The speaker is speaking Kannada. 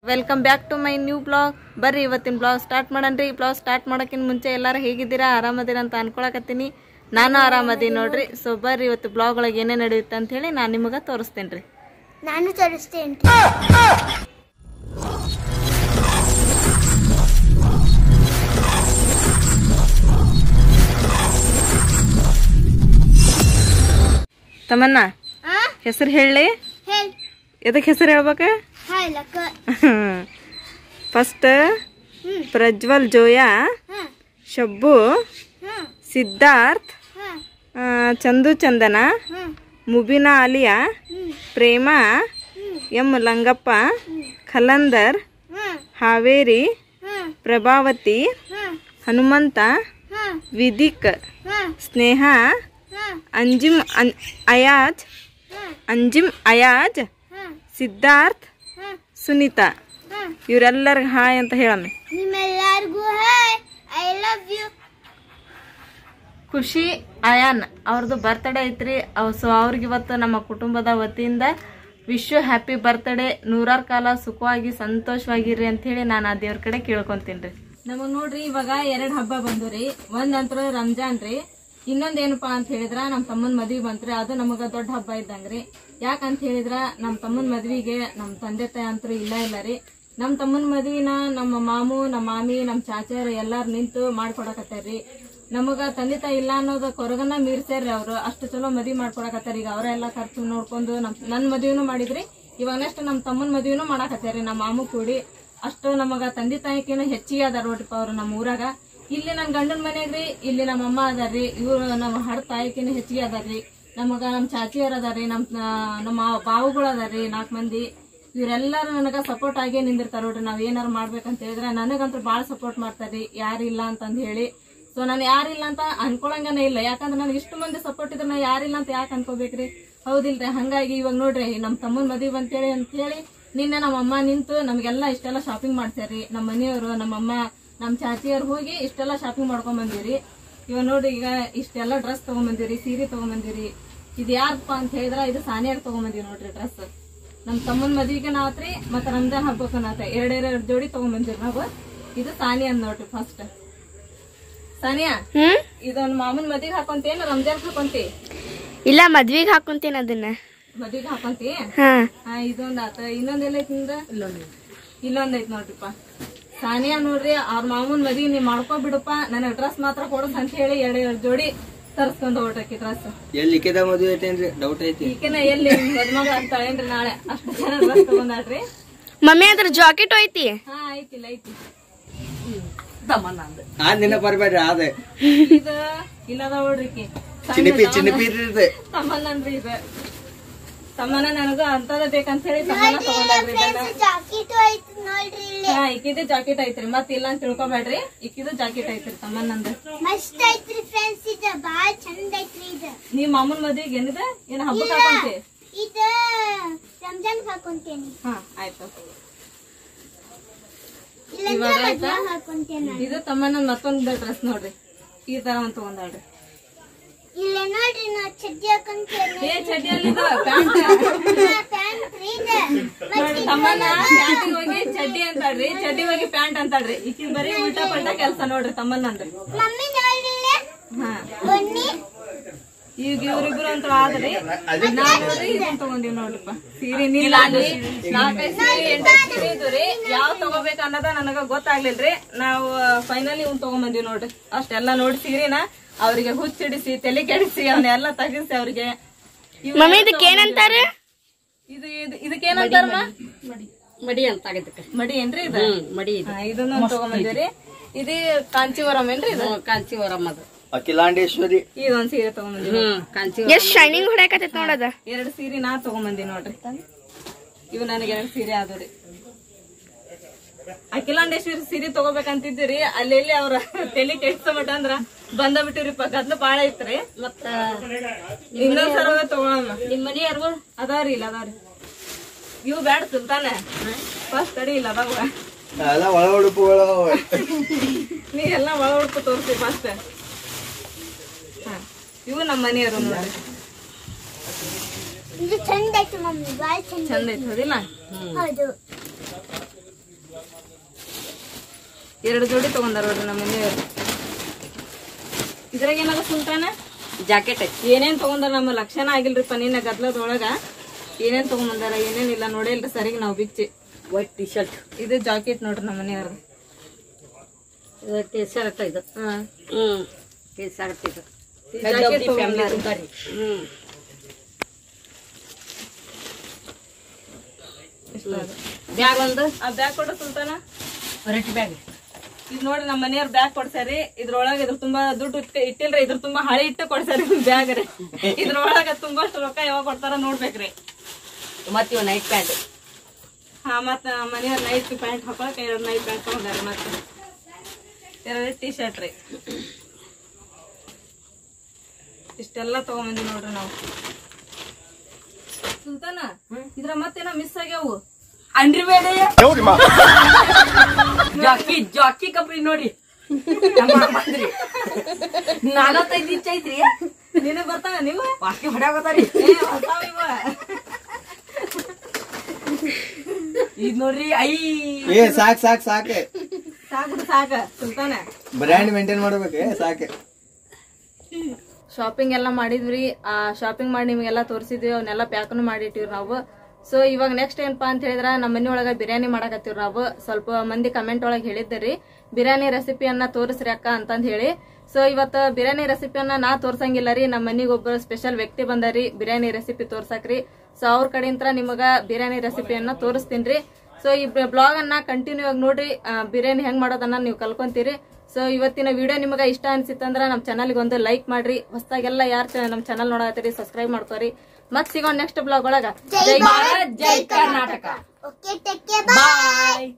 Welcome back to my new blog ಬರ್ರಿ ಇವತ್ತಿನ ಬ್ಲಾಗ್ ಸ್ಟಾರ್ಟ್ ಮಾಡನ್ರಿ ಬ್ಲಾಗ್ ಸ್ಟಾರ್ಟ್ ಮಾಡೋಕ್ಕಿಂತ ಮುಂಚೆ ಎಲ್ಲರೂ ಹೇಗಿದ್ದೀರಾ ಆರಾಮದಿರಾ ಅಂತ ಅನ್ಕೊಳಕತ್ತೀನಿ ನಾನು ಆರಾಮದೀನಿ ನೋಡ್ರಿ ಸೊ ಬರ್ರಿ ಇವತ್ತು ಬ್ಲಾಗ್ ಒಳಗೆ ಏನೇ ನಡೆಯುತ್ತೆ ಅಂತ ಹೇಳಿ ನಾನು ನಿಮಗೆ ತೋರಿಸ್ತೇನೆ ರೀ ನಾನು ತೋರಿಸ್ತೇನೆ ತಮ್ಮನ್ನ ಆ ಹೆಸರು ಹೇಳಿ ಹೇಳ ಎದಕ್ಕೆ ಹೆಸರು ಹೇಳ್ಬೇಕ ಹೇಳಕ್ಕ ಫಸ್ಟ್ ಹ್ಮ್ ಪ್ರಜ್ವಲ್ ಜೋಯಾ ಹ್ಮ್ ಶಬ್ಬು ಹ್ಮ್ ಸಿದ್ಧಾರ್ಥ್ ಹ್ಮ್ ಆ, ಚಂದು ಚಂದನ ಹ್ಮ್ ಮುಬಿನಾ ಆಲಿಯಾ ಹ್ಮ್ ಪ್ರೇಮ ಹ್ಮ್ ಎಂ ಲಂಗಪ್ಪ ಖಲಂದರ್ ಹ್ಮ್ ಹಾವೇರಿ ಹ್ಮ್ ಪ್ರಭಾವತಿ ಹ್ಮ್ ಹನುಮಂತ ಹ್ಮ್ ವಿದಿಕ್ ಹ್ಮ್ ಸ್ನೇಹ ಹ್ಮ್ ಅಂಜಿಮ್ ಅನ್ ಅಯಾಜ್ ಹ್ಮ್ ಅಂಜಿಮ್ ಅಯಾಜ್ ಹ್ಮ್ ಸಿದ್ಧಾರ್ಥ್ ಹ್ಮ್ ಸುನೀತಾ ಹ್ಮ್ ಇವರೆಲ್ಲರಿಗೆ ಹಾಯ್ ಅಂತ ಹೇಳಮ್ಮೆ ನಿಮ್ಮೆಲ್ಲರಿಗೂ hi I love you Khushi Ayan ಅವ್ರದ್ದು ಬರ್ತಡೇ ಐತ್ರಿ ಅವ್ ಸೊ ಅವ್ರಿಗೆ ಇವತ್ತು ನಮ್ಮ ಕುಟುಂಬದ ವತಿಯಿಂದ ವಿಶ್ ಹ್ಯಾಪಿ ಬರ್ತಡೇ ನೂರಾರು ಕಾಲ ಸುಖವಾಗಿ ಸಂತೋಷವಾಗಿರ್ರಿ ಅಂತ ಹೇಳಿ ನಾನು ಆ ದೇವ್ರ ಕಡೆ ಕೇಳ್ಕೊಂತೀನಿ ರೀ ನಮಗ್ ನೋಡ್ರಿ ಇವಾಗ ಎರಡ್ ಹಬ್ಬ ಬಂದು ರೀ ಒಂದ್ ನಂತರ ರಂಜಾನ್ ರೀ ಇನ್ನೊಂದ್ ಏನಪ್ಪಾ ಅಂತ ಹೇಳಿದ್ರ ನಮ್ ತಮ್ಮನ್ ಮದ್ವಿ ಬಂತ್ರಿ ಅದು ನಮಗ ದೊಡ್ಡ ಹಬ್ಬ ಇದ್ದಂಗ್ರಿ ಯಾಕಂತ ಹೇಳಿದ್ರ ನಮ್ ತಮ್ಮನ್ ಮದ್ವಿಗೆ ನಮ್ ತಂದೆ ತಾಯಿ ಅಂತೂ ಇಲ್ಲ ಇಲ್ಲ ರೀ ನಮ್ ತಮ್ಮನ್ ಮದ್ವಿನ ನಮ್ಮ ಮಾಮು ನಮ್ಮ ಮಾಮಿ ನಮ್ ಚಾಚಾರ ಎಲ್ಲಾರು ನಿಂತು ಮಾಡ್ಕೊಡಕತ್ತಾರ್ರಿ ನಮಗ ತಂದೆ ತಾಯಿ ಇಲ್ಲ ಅನ್ನೋದು ಕೊರಗನ ಮೀರ್ಸ್ಯಾರ್ರಿ ಅವ್ರು ಅಷ್ಟು ಚಲೋ ಮದ್ವಿ ಮಾಡ್ಕೊಡಕತ್ತಾರ ಈಗ ಅವರೆಲ್ಲ ಖರ್ಚು ನೋಡ್ಕೊಂಡು ನಮ್ ನನ್ ಮದ್ವಿನೂ ಮಾಡಿದ್ರಿ ಇವಾಗ ನೆಕ್ಸ್ಟ್ ನಮ್ ತಮ್ಮನ್ ಮದ್ವಿನೂ ಮಾಡಾಕತ್ತಾರ್ರಿ ನಮ್ಮ ಮಾಮು ಕೂಡಿ ಅಷ್ಟು ನಮಗ ತಂದೆ ತಾಯಿಕಿನ ಹೆಚ್ಚಿಗೆ ಅದಾರ ನೋಡ್ರಿಪ್ಪ ಅವ್ರು ನಮ್ಮ ಊರಾಗ ಇಲ್ಲಿ ನನ್ ಗಂಡನ ಮನೆಗ್ರಿ ಇಲ್ಲಿ ನಮ್ಮ ಅಮ್ಮ ಅದಾರ್ರಿ ಇವ್ರು ನಮ್ಮ ಹಡ ತಾಯಿಕಿನ ಹೆಚ್ಚಿಗೆ ಅದಾರ್ರಿ ನಮಗ ನಮ್ ಚಾಚಿಯರ್ ಅದಾರ್ರಿ ನಮ್ ಆ, ನಮ್ಮ ಬಾವುಗಳು ಅದಾರ್ರಿ ನಾಲ್ಕು ಮಂದಿ ಇವರೆಲ್ಲರೂ ನನಗ ಸಪೋರ್ಟ್ ಆಗೇ ನಿಂದಿರ್ತಾರ ನೋಡ್ರಿ ನಾವ್ ಏನಾರ ಮಾಡ್ಬೇಕಂತ ಹೇಳಿದ್ರೆ ನನಗಂತೂ ಬಾಳ ಸಪೋರ್ಟ್ ಮಾಡ್ತಾರ್ರಿ ಯಾರಿಲ್ಲ ಅಂತಂದ್ ಹೇಳಿ ಸೊ ನಾನು ಯಾರಿಲ್ಲ ಅಂತ ಅನ್ಕೊಳಂಗನೇ ಇಲ್ಲ ಯಾಕಂದ್ರೆ ನನಗೆ ಇಷ್ಟು ಮಂದಿ ಸಪೋರ್ಟ್ ಇದ್ರೆ ನಾ ಯಾರಿಲ್ಲ ಅಂತ ಯಾಕೆ ಅನ್ಕೋಬೇಕ್ರಿ ಹೌದಿಲ್ರಿ ಹಂಗಾಗಿ ಇವಾಗ ನೋಡ್ರಿ ನಮ್ ತಮ್ಮನ್ ಮದ್ವಿ ಅಂತೇಳಿ ಅಂತ ಹೇಳಿ ನಿನ್ನೆ ನಮ್ಮ ಅಮ್ಮ ನಿಂತು ನಮ್ಗೆಲ್ಲ ಇಷ್ಟೆಲ್ಲ ಶಾಪಿಂಗ್ ಮಾಡ್ಸ್ಯಾರಿ ನಮ್ಮ ಮನೆಯವರು ನಮ್ಮಮ್ಮ ನಮ್ ಚಾಚಿಯವ್ರು ಹೋಗಿ ಇಷ್ಟೆಲ್ಲ ಶಾಪಿಂಗ್ ಮಾಡ್ಕೊಂಡ್ ಬಂದಿರಿ ಇವಾಗ ನೋಡ್ರಿ ಈಗ ಇಷ್ಟೆಲ್ಲ ಡ್ರೆಸ್ ತಗೊಂಬಂದಿರಿ ಸೀರೆ ತಗೊಂಬಂದಿರಿ ಇದು ಯಾರಪ್ಪ ಅಂತ ಹೇಳಿದ್ರ ಇದು ಸಾನಿಯಾರ್ ತಗೊಂಬಂದಿವಿ ನೋಡ್ರಿ ಡ್ರೆಸ್ ನಮ್ ತಮ್ಮನ್ ಮದ್ವಿಗೆ ನಾತ್ರಿ ಮತ್ತ ರಂಜಾನ್ ಹಬ್ಬಕ್ಕೂ ನಾತ ಎರಡೆರಡು ಜೋಡಿ ತಗೊಂಬಂದಿರಿ ನಾವು ಇದು ಸಾನಿಯಾ ನೋಡ್ರಿ ಫಸ್ಟ್ ಸಾನಿಯಾ ಹ್ಮ್ ಇದೊಂದ್ ಮಾಮೂನ್ ಮದ್ವಿಗೆ ಹಾಕೊಂತೇನು ರಂಜಾನ್ ಹಾಕೊಂತಿ ಇಲ್ಲ ಮದ್ವಿಗೆ ಹಾಕೊಂತೇನೆ ಅದನ್ನ ಮದ್ವಿಗೆ ಹಾಕೊಂತಿ ಹಾ ಹಾ ಇದೊಂದ್ ಆತ ಇನ್ನೊಂದ್ ಎಲ್ಲೈತಿ ನಿಂದ ಇಲ್ಲೊಂದ್ ಐತ್ ನೋಡ್ರಿಪ್ಪ ಸಾನಿಯಾ ನೋಡ್ರಿ ಅವ್ರ ಮಾಮೂನ್ ಮದ್ವಿ ನೀವ್ ಮಾಡ್ಕೊ ಬಿಡಪ್ಪ ನನಗ್ ಡ್ರೆಸ್ ಮಾತ್ರ ಕೊಡಸ್ ಅಂತ ಹೇಳಿ ಎರಡ್ ಎರಡ್ ಜೋಡಿ ತರ್ಸ್ಕೊಂಡ್ ಹೊರಟಕಿ ಡ್ರೆಸ್ ಎಲ್ಲಿ ಇಕ್ಕಿದ ಮದುವೆ ಐತೇನ್ರಿ ಡೌಟ್ ಐತಿ ಈಕೆನ ಎಲ್ಲಿ ಮದ್ಮಗ ಅಂತಾಳೇನ್ರಿ ನಾಳೆ ಅಷ್ಟು ಜನ ಡ್ರೆಸ್ ತಗೊಂಡಾಡ್ರಿ ಮಮ್ಮಿ ಅದ್ರ ಜಾಕೆಟ್ ಐತಿ ಹಾ ಐತಿಲ್ಲ ಐತಿ ಆ ದಿನ ಬರ್ಬೇಡ್ರಿ ಆದ ಇದು ಇಲ್ಲದ ನೋಡ್ರಿ ಈಕಿ. ಚಿನಿಪಿ ಚಿನಿಪಿ ಇರ್ತದೆ ತಮ್ಮನನ್ರಿ ಇದು ತಮ್ಮನ ನನಗೂ ಅಂತದ ಬೇಕಂತ ಹೇಳಿ ತಮ್ಮನ ತಗೊಂಡಾಡ್ರಿ ಇದನ್ನ ಜಾಕೆಟ್ ಐತಿ ನೋಡ್ರಿ ಹಾ ಇಕ್ಕಿದು ಜಾಕೆಟ್ ಐತ್ರಿ ಮತ್ ಇಲ್ಲ ಅಂತ ತಿಳ್ಕೊಬೇಡ್ರಿ ಇಕ್ಕಿದು ಜಾಕೆಟ್ ಐತ್ರಿ ತಮ್ಮನಂದ ಮಸ್ತ್ ಐತ್ರಿ ಫ್ರೆಂಡ್ಸ್ ಇದು ಬಾಳ ಚಂದ ಐತ್ರಿ ಇದು ನೀವ್ ಮಾಮೂಲ್ ಮದ್ವಿಗೆ ಏನಿದೆ ಏನ್ ಹಬ್ಬಕ್ಕೆ ಹಾಕೊಂತಿ ಇದು ರಂಜಾನ್ ಹಾಕೊಂತೇನೆ ಹಾ ಆಯ್ತು ಇಲ್ಲಾಂದ್ರೆ ಮದ್ವೆ ಹಾಕೊಂತೇನೆ ಇದು ತಮ್ಮನ ಮತ್ತೊಂದ್ ಡ್ರೆಸ್ ನೋಡ್ರಿ ಈ ತರ ಒಂದ್ ತಗೊಂಡಾಡ್ರಿ ಇಲ್ಲ ನೋಡ್ರಿ ನಾ ಚಡ್ಡಿ ಹಾಕೊಂತೇನೆ ಏ ಚಡ್ಡಿಯಲ್ಲಿದು ಪ್ಯಾಂಟ್ ಪ್ಯಾಂಟ್ ರೀ ಇದು ನೋಡ್ರಿ ತಮ್ಮನ ಪ್ಯಾಂಟಿಗೆ ಹೋಗಿ ಚಡ್ಡಿ ಅಂತಾಡ್ರಿ ಚಡ್ಡಿ ಹೋಗಿ ಪ್ಯಾಂಟ್ ಅಂತಾಡ್ರಿ ಈಕಿ ಬರೀ ಉಲ್ಟಾ ಪಲ್ಟಾ ಕೆಲ್ಸ ನೋಡ್ರಿ ತಮ್ಮನಂದ್ರಿ ಮಮ್ಮಿ ನೋಡ್ರಿ ಇಲ್ಲಿ. ಹಾ ಬನ್ನಿ ಈಗ ಇವ್ರಿಬ್ರು ಅಂತ ಆದ್ರಿ ನಾವ್ ನೋಡ್ರಿ ಇದನ್ನ ತಗೊಂಡಿವ್ ನೋಡ್ರಿಪ್ಪ ಸೀರೆ ನೀಲ ನಾಲ್ಕೈದು ಸೀರೆ ಎಂಟು ಸೀರೆ ಇದ್ವು ರೀ ಯಾವ್ ತಗೋಬೇಕು ಅನ್ನೋದ ನನಗ ಗೊತ್ತಾಗ್ಲಿಲ್ರಿ ನಾವು ಫೈನಲಿ ಇವ್ನ ತಗೊಂಬಂದಿವ್ ನೋಡ್ರಿ ಅಷ್ಟೆಲ್ಲ ನೋಡಿ ಸೀರೆನ ಅವ್ರಿಗೆ ಹುಚ್ಚಿಡಿಸಿ ತಲೆ ಕೆಡಿಸಿ ಅವನ್ನೆಲ್ಲ ತಗಿಸಿ ಅವ್ರಿಗೆ ಇವ್ನ ಮಮ್ಮಿ ಇದಕ್ಕೆ ಏನಂತಾರ ಇದು ಇದು ಇದಕ್ಕೇನಂತಾರಮ್ಮ ಮಡಿ ಅಂತ ಆಗೈತೆ ಮಡಿ ಏನ್ರಿ ಇದು ಮಡಿ ಹಾ, ಇದನ್ನ ತಗೊಂಬಂದಿವ್ರಿ ಇದು ಕಾಂಚಿವರಂ ಏನ್ರಿ ಇದು ಕಾಂಚಿವರಂ ಅದು ಅಖಿಲಾಂಡೇಶ್ವರಿ ಇದೊಂದ್ ಸೀರೆ ತಗೊಂಬಂದಿವಿ ಹ್ಮ್ ಕಾಂಚಿ ಎಷ್ಟ್ ಶೈನಿಂಗ್ ಹೊಡ್ಯಾಕತ್ತೈತ್ ನೋಡದ ಎರಡು ಸೀರೆ ನಾ ತಗೊಂಬಂದಿ ನೋಡ್ರಿ ಇವು ನನಗೆ ಎರಡು ಸೀರೆ ಆದ್ರಿ ಅಖಿಲಾಂಡೇಶ್ವರಿ ಸೀರೆ ತಗೋಬೇಕಂತಿದ್ದೀರಿ ಅಲ್ಲೆಲ್ಲಿ ಅವ್ರ ತಲೆ ಕೆಡ್ಸಮಟ ಅಂದ್ರ ಬಂದ ಬಿಟ್ಟಿವ್ರಿಪ್ಪ ಗದ್ಲು ಬಾಳ ಐತ್ರಿ ಮತ್ತ ಇನ್ನೊಂದ್ ಸರ ತಗೊಳಮ್ಮ ನಿಮ್ ಮನೆಯವ್ರು ಅದಾವ್ರಿ ಇಲ್ಲ ಅದಾವ್ರಿ ಇವು ಬ್ಯಾಡ ಸುಲ್ತಾನ ಫಸ್ಟ್ ಅಡಿ ಇಲ್ಲ ಅದಾವ ಎಲ್ಲ ಒಳ ಉಡುಪುಗಳು ಅವ. ನೀ ಎಲ್ಲ ಒಳ ಉಡುಪು ತೋರಿಸಿ ಫಸ್ಟ್ ಹಾ ಇವು ನಮ್ಮ ಮನೆಯವರು ನೋಡ್ರಿ ಇದು ಚಂದ ಐತಿ ಮಮ್ಮಿ ಬಾಳ ಚಂದ ಚಂದ ಐತಿ ಹೌದಿಲ್ಲ ಹೌದು ಎರಡು ಜೋಡಿ ತಗೊಂಡಾರ ನೋಡ್ರಿ ನಮ್ಮ ಮನೆಯವ್ರು ಇದ್ರಾಗ ಏನಾಗ ಸುಲ್ತಾನ ಜಾಕೆಟ್ ಐತಿ ಏನೇನ್ ತಗೊಂಡಾರ ನಮ್ಮ ಲಕ್ಷಣ ಆಗಿಲ್ರಿಪ್ಪ ನಿನ್ನ ಗದ್ಲದೊಳಗ ಏನೇನ್ ತಗೊಂಬಂದಾರ ಏನೇನಿಲ್ಲ ನೋಡಿಲ್ರಿ ಸರಿಗೆ ನಾವು ಬಿಚ್ಚಿ ವೈಟ್ ಟಿ ಶರ್ಟ್ ಇದು ಜಾಕೆಟ್ ನೋಡ್ರಿ ನಮ್ಮ ಮನೆಯವ್ರದ್ದು ಇದು ಟಿ ಶರ್ಟ್ ಇದು ಹಾ ಹ್ಮ್ ಟಿ ಶರ್ಟ್ ಇದು ಈ jacket ತಗೊಂಡಾರ. ಹ್ಮ್ ಇಷ್ಟ ಅದು. ಬ್ಯಾಗ್ ಒಂದು ಆ ಬ್ಯಾಗ್ ಕೊಡ ಸುಲ್ತಾನ ವೆರೈಟಿ ಬ್ಯಾಗ್ ಇದು ನೋಡ್ರಿ ನಮ್ಮ ಮನೆಯವ್ರ ಬ್ಯಾಗ್ ಕೊಡ್ಸಾರಿ ಇದ್ರೊಳಗ ಇದ್ರ ತುಂಬಾ ದುಡ್ಡು ಇಟ್- ಇಟ್ಟಿಲ್ರಿ ಇದ್ರ ತುಂಬಾ ಹಳೆ ಇಟ್ಟು ಕೊಡ್ಸಾರಿ ಬ್ಯಾಗ್ ರೀ ಇದ್ರೊಳಗ ತುಂಬಷ್ಟು ರೊಕ್ಕ ಯಾವಾಗ ಕೊಡ್ತಾರ ನೋಡ್ಬೇಕ್ರಿ ಮತ್ತೆ ಇವ ನೈಟ್ ಪ್ಯಾಂಟ್ ಹಾ ಮತ್ತ ಮನೆಯವ್ರ ನೈಟ್ ಪ್ಯಾಂಟ್ ಹಾಕೊಳಕ್ ಎರಡು ನೈಟ್ ಪ್ಯಾಂಟ್ ತಗೊಂಡಾರ ಮತ್ತೆ ಎರಡು ಟಿ ಶರ್ಟ್ ರೀ ಇಷ್ಟೆಲ್ಲ ತಗೊಂಬಂದಿ ನೋಡ್ರಿ ನಾವು ಸುಲ್ತಾನ ಇದ್ರ ಮತ್ತೇನೋ ಮಿಸ್ ಆಗ್ಯಾವು ಅಂಡ್ರಿ ಬೇಡ ಜಾಕಿ ಜಾಕಿ ಕಂಪ್ನಿ ನೋಡಿ ಬಂದ್ರಿ ನಲವತ್ತೈದು ಇಂಚ್ ಐತ್ರಿ ನಿನಗ್ ಬರ್ತಾವ ನೀವು ಬಾಕಿ ಹೊಡ್ಯಾಗತ್ತಾರಿ ಏ, ಹೊಸಾವ್ ಇವ. ಇದ್ ನೋಡ್ರಿ ಐ ಏ ಸಾಕ್ ಸಾಕ್ ಸಾಕೆ ಸಾಕ್ ಬಿಡು ಸಾಕ ಸುಲ್ತಾನ ಬ್ರ್ಯಾಂಡ್ ಮೇಂಟೈನ್ ಮಾಡ್ಬೇಕು ಸಾಕೆ ಶಾಪಿಂಗ್ ಎಲ್ಲ ಮಾಡಿದ್ವಿ ಆ ಶಾಪಿಂಗ್ ಮಾಡಿ ನಿಮಗೆಲ್ಲ ತೋರಿಸಿದ್ವಿ ಅವನ್ನೆಲ್ಲ ಪ್ಯಾಕ್ನು ಮಾಡಿಟ್ಟಿವ್ರಿ ನಾವು ಸೊ ಇವಾಗ ನೆಕ್ಸ್ಟ್ ಏನಪ್ಪಾ ಅಂತ ಹೇಳಿದ್ರ ನಮ್ಮ ಮನೆ ಒಳಗ ಬಿರಿಯಾನಿ ಮಾಡಕತ್ತೀವಿ ನಾವು ಸ್ವಲ್ಪ ಮಂದಿ ಕಮೆಂಟ್ ಒಳಗೆ ಹೇಳಿದ್ದರಿ ಬಿರಿಯಾನಿ ರೆಸಿಪಿಯನ್ನ ತೋರಿಸ್ರಿ ಅಕ್ಕ ಅಂತಂದ್ ಹೇಳಿ ಸೊ ಇವತ್ತು ಬಿರಿಯಾನಿ ರೆಸಿಪಿಯನ್ನ ನಾ ತೋರ್ಸಂಗಿಲ್ಲ ರೀ ನಮ್ಮ ಮನೆಗೆ ಒಬ್ಬರು ಸ್ಪೆಷಲ್ ವ್ಯಕ್ತಿ ಬಂದಾರಿ ಬಿರಿಯಾನಿ ರೆಸಿಪಿ ತೋರ್ಸಕ್ರಿ ಸೊ ಅವ್ರ ಕಡೆಯಿಂದ ನಿಮಗ ಬಿರಿಯಾನಿ ರೆಸಿಪಿಯನ್ನ ತೋರಿಸ್ತೀನಿ ಸೊ ಈ ಬ್ಲಾಗ್ ಅನ್ನ ಕಂಟಿನ್ಯೂ ಆಗಿ ನೋಡ್ರಿ ಆ, ಬಿರಿಯಾನಿ ಹೆಂಗ್ ಮಾಡೋದನ್ನ ನೀವು ಕಲ್ಕೊಂತೀರಿ ಸೊ ಇವತ್ತಿನ ವಿಡಿಯೋ ನಿಮಗೆ ಇಷ್ಟ ಅನ್ಸಿತ್ತಂದ್ರ ನಮ್ಮ ಚಾನಲ್ಗೆ ಒಂದು ಲೈಕ್ ಮಾಡ್ರಿ ಹೊಸದಾಗೆಲ್ಲ ಯಾರು ನಮ್ಮ ಚಾನಲ್ ನೋಡತ್ತೀರಿ ಸಬ್ಸ್ಕ್ರೈಬ್ ಮಾಡ್ಕೋರಿ ಮತ್ ಸಿಗೋಣ ನೆಕ್ಸ್ಟ್ ಬ್ಲಾಗ್ ಒಳಗ Jai Bharat Jai Karnataka okay take care ಬಾಯ್